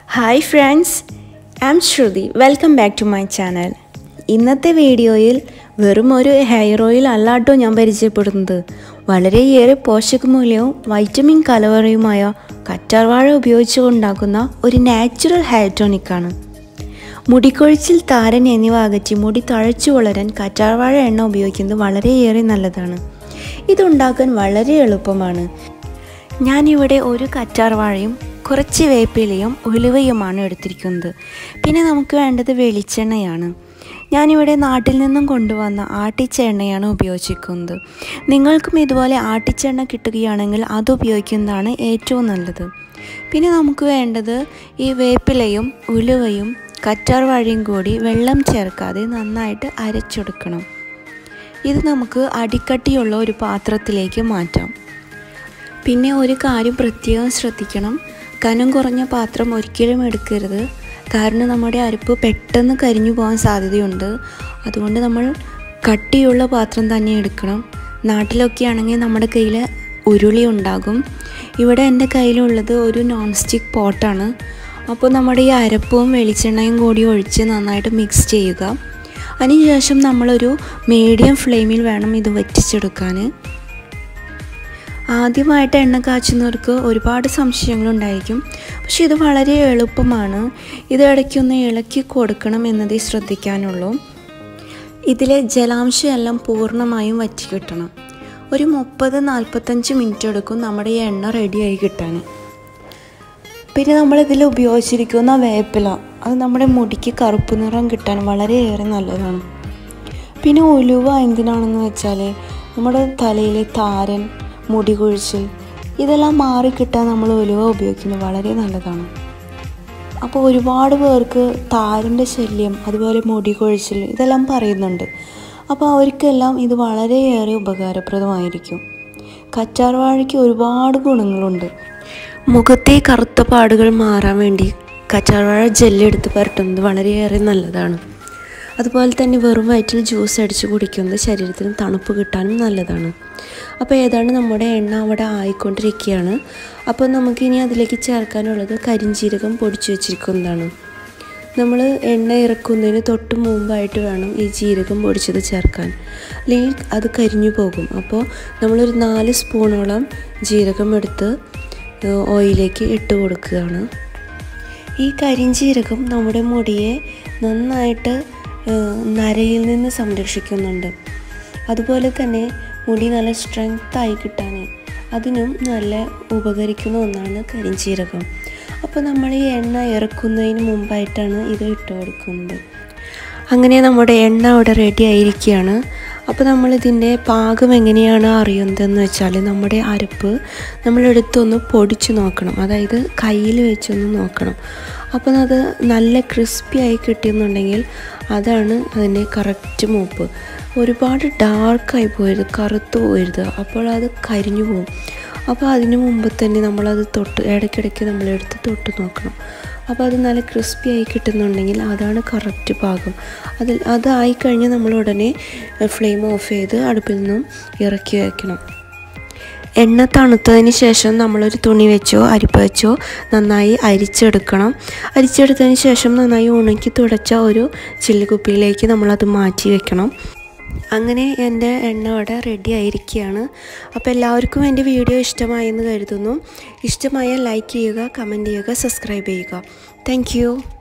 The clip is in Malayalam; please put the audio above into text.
hi friends I am Shruti welcome back to my channel ഇന്നത്തെ വീഡിയോയിൽ വെറും ഒരു ഹെയർ ഓയിൽ അല്ലാട്ടോ ഞാൻ പരിചയപ്പെടുന്നത് വളരെയേറെ പോഷകമൂല്യവും വൈറ്റമിൻ കലവറയുമായ കറ്റാർവാഴ ഉപയോഗിച്ച് ഉണ്ടാക്കുന്ന ഒരു നാച്ചുറൽ ഹെയർ ടോണിക്കാണ് മുടിക്കൊഴിച്ചിൽ താരൻ എന്നിവ അകറ്റി മുടി തഴച്ചു വളരാൻ കറ്റാർവാഴ എണ്ണ ഉപയോഗിക്കുന്നത് വളരെയേറെ നല്ലതാണ് ഇതുണ്ടാക്കാൻ വളരെ എളുപ്പമാണ് ഞാനിവിടെ ഒരു കറ്റാർവാഴയും കുറച്ച് വേപ്പിലയും ഉലുവയുമാണ് എടുത്തിരിക്കുന്നത് പിന്നെ നമുക്ക് വേണ്ടത് വെളിച്ചെണ്ണയാണ് ഞാനിവിടെ നാട്ടിൽ നിന്നും കൊണ്ടുവന്ന ആട്ടിച്ച എണ്ണയാണ് ഉപയോഗിച്ചിരിക്കുന്നത് നിങ്ങൾക്കും ഇതുപോലെ ആട്ടിച്ചെണ്ണ കിട്ടുകയാണെങ്കിൽ അത് ഉപയോഗിക്കുന്നതാണ് ഏറ്റവും നല്ലത് പിന്നെ നമുക്ക് വേണ്ടത് ഈ വേപ്പിലയും ഉലുവയും കറ്റാർവാഴയും കൂടി വെള്ളം ചേർക്കാതെ നന്നായിട്ട് അരച്ചെടുക്കണം ഇത് നമുക്ക് അടിക്കട്ടിയുള്ള ഒരു പാത്രത്തിലേക്ക് മാറ്റാം പിന്നെ ഒരു കാര്യം പ്രത്യേകം ശ്രദ്ധിക്കണം കനം കുറഞ്ഞ പാത്രം ഒരിക്കലും എടുക്കരുത് കാരണം നമ്മുടെ അരപ്പ് പെട്ടെന്ന് കരിഞ്ഞു പോകാൻ സാധ്യതയുണ്ട് അതുകൊണ്ട് നമ്മൾ കട്ടിയുള്ള പാത്രം തന്നെ എടുക്കണം നാട്ടിലൊക്കെ ആണെങ്കിൽ നമ്മുടെ കയ്യിൽ ഉരുളി ഉണ്ടാകും ഇവിടെ എൻ്റെ കയ്യിലുള്ളത് ഒരു നോൺ സ്റ്റിക്ക് പോട്ടാണ് അപ്പോൾ നമ്മുടെ ഈ അരപ്പും വെളിച്ചെണ്ണയും കൂടി ഒഴിച്ച് നന്നായിട്ട് മിക്സ് ചെയ്യുക അതിനുശേഷം നമ്മളൊരു മീഡിയം ഫ്ലെയിമിൽ വേണം ഇത് വറ്റിച്ചെടുക്കാൻ ആദ്യമായിട്ട് എണ്ണ കാച്ചുന്നവർക്ക് ഒരുപാട് സംശയങ്ങളുണ്ടായിരിക്കും പക്ഷെ ഇത് വളരെ എളുപ്പമാണ് ഇത് ഇടയ്ക്കൊന്ന് ഇളക്കി കൊടുക്കണം എന്നതേ ശ്രദ്ധിക്കാനുള്ളൂ ഇതിലെ ജലാംശം എല്ലാം പൂർണ്ണമായും വറ്റി കിട്ടണം ഒരു മുപ്പത് നാൽപ്പത്തഞ്ച് മിനിറ്റ് എടുക്കും നമ്മുടെ ഈ എണ്ണ റെഡിയായി കിട്ടാൻ പിന്നെ നമ്മളിതിൽ ഉപയോഗിച്ചിരിക്കുന്ന വേപ്പില അത് നമ്മുടെ മുടിക്ക് കറുപ്പ് നിറം കിട്ടാൻ വളരെയേറെ നല്ലതാണ് പിന്നെ ഉലുവ എന്തിനാണെന്ന് വെച്ചാൽ നമ്മുടെ തലയിലെ താരൻ മുടി കൊഴിച്ചിൽ ഇതെല്ലാം മാറിക്കിട്ടാൻ നമ്മൾ ഉലുവ ഉപയോഗിക്കുന്നത് വളരെ നല്ലതാണ് അപ്പോൾ ഒരുപാട് പേർക്ക് താരൻ്റെ ശല്യം അതുപോലെ മുടി കൊഴിച്ചിൽ ഇതെല്ലാം പറയുന്നുണ്ട് അപ്പോൾ അവർക്കെല്ലാം ഇത് വളരെയേറെ ഉപകാരപ്രദമായിരിക്കും കറ്റാർവാഴയ്ക്ക് ഒരുപാട് ഗുണങ്ങളുണ്ട് മുഖത്തെ കറുത്ത പാടുകൾ മാറാൻ വേണ്ടി കറ്റാർവാഴ ജെല്ലെടുത്ത് പുരട്ടുന്നത് വളരെയേറെ നല്ലതാണ് അതുപോലെ തന്നെ വെറും വയറ്റിൽ ജ്യൂസ് അടിച്ച് കുടിക്കുന്നത് ശരീരത്തിന് തണുപ്പ് കിട്ടാനും നല്ലതാണ് അപ്പോൾ ഏതാണ് നമ്മുടെ എണ്ണ അവിടെ ആയിക്കൊണ്ടിരിക്കുകയാണ് അപ്പോൾ നമുക്കിനി അതിലേക്ക് ചേർക്കാനുള്ളത് കരിഞ്ചീരകം പൊടിച്ചു വെച്ചിരിക്കുന്നതാണ് നമ്മൾ എണ്ണ ഇറക്കുന്നതിന് തൊട്ട് മുമ്പായിട്ട് വേണം ഈ ജീരകം പൊടിച്ചത് ചേർക്കാൻ അല്ലെങ്കിൽ അത് കരിഞ്ഞു പോകും അപ്പോൾ നമ്മളൊരു നാല് സ്പൂണോളം ജീരകം എടുത്ത് ഓയിലേക്ക് ഇട്ട് കൊടുക്കുകയാണ് ഈ കരിഞ്ചീരകം നമ്മുടെ മുടിയെ നന്നായിട്ട് നരയിൽ നിന്ന് സംരക്ഷിക്കുന്നുണ്ട് അതുപോലെ തന്നെ മുടി നല്ല സ്ട്രെങ്തായി കിട്ടാൻ അതിനും നല്ല ഉപകരിക്കുന്ന ഒന്നാണ് കരിഞ്ചീരകം അപ്പോൾ നമ്മൾ ഈ എണ്ണ ഇറക്കുന്നതിന് മുമ്പായിട്ടാണ് ഇത് ഇട്ട് കൊടുക്കുന്നത് അങ്ങനെ നമ്മുടെ എണ്ണ അവിടെ റെഡി ആയിരിക്കുകയാണ് അപ്പോൾ നമ്മളിതിൻ്റെ പാകം എങ്ങനെയാണ് അറിയുന്നതെന്ന് വെച്ചാൽ നമ്മുടെ അരപ്പ് നമ്മളെടുത്തൊന്ന് പൊടിച്ച് നോക്കണം അതായത് കയ്യിൽ വെച്ചൊന്ന് നോക്കണം അപ്പോൾ അത് നല്ല ക്രിസ്പി ആയി കിട്ടിയെന്നുണ്ടെങ്കിൽ അതാണ് അതിൻ്റെ കറക്റ്റ് മൂപ്പ് ഒരുപാട് ഡാർക്കായി പോയത് കറുത്ത് പോയത് അപ്പോൾ അത് കരിഞ്ഞു പോകും അപ്പോൾ അതിന് മുമ്പ് തന്നെ നമ്മളത് തൊട്ട് ഇടയ്ക്കിടയ്ക്ക് നമ്മളെടുത്ത് തൊട്ട് നോക്കണം അപ്പോൾ അത് നല്ല ക്രിസ്പി ആയി കിട്ടുന്നുണ്ടെങ്കിൽ അതാണ് കറക്റ്റ് പാകം അതിൽ അതായി കഴിഞ്ഞാൽ നമ്മൾ ഉടനെ ഫ്ലെയിം ഓഫ് ചെയ്ത് അടുപ്പിൽ നിന്നും ഇറക്കി വയ്ക്കണം എണ്ണ തണുത്തതിന് ശേഷം നമ്മളൊരു തുണി വെച്ചോ അരിപ്പ വെച്ചോ നന്നായി അരിച്ചെടുക്കണം അരിച്ചെടുത്തതിന് ശേഷം നന്നായി ഉണക്കി തുടച്ച ഒരു ചില്ലുകുപ്പിയിലേക്ക് നമ്മളത് മാറ്റി വെക്കണം അങ്ങനെ എൻ്റെ എണ്ണ അവിടെ റെഡി ആയിരിക്കുകയാണ് അപ്പോൾ എല്ലാവർക്കും എൻ്റെ വീഡിയോ ഇഷ്ടമായെന്ന് കരുതുന്നു ഇഷ്ടമായാൽ ലൈക്ക് ചെയ്യുക കമൻറ്റ് ചെയ്യുക സബ്സ്ക്രൈബ് ചെയ്യുക താങ്ക്